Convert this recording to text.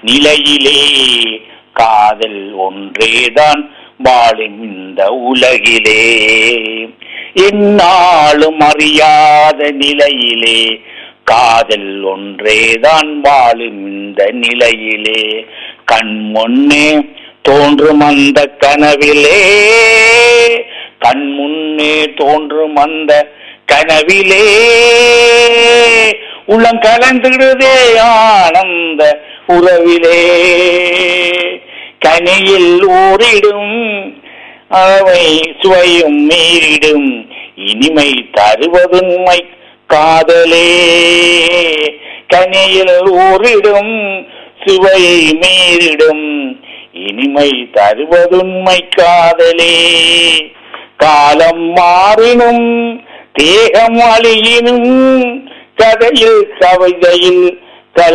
நிலையிலே காதல் ஒன்றேதான் வாழும் இந்த உலகிலே என்னாலும் அறியாத நிலையிலே காதல் ஒன்றேதான் வாழும் இந்த நிலையிலே கண் முன்னே தோன்றும் அந்த கனவிலே கண் முன்னே தோன்றும் அந்த கனவிலே உள்ளம் கலந்துடுதே ஆனந்த உறவிலே கனியில் ஊறிடும் அவை சுவையும் மீறிடும் இனிமை தருவதுண்மை காதலே கனியில் ஊறிடும் சுவையை மீறிடும் இனிமை தருவதுண்மை காதலே காலம் மாறினும் தேகம் அழியினும் கதையில் கவிதையில்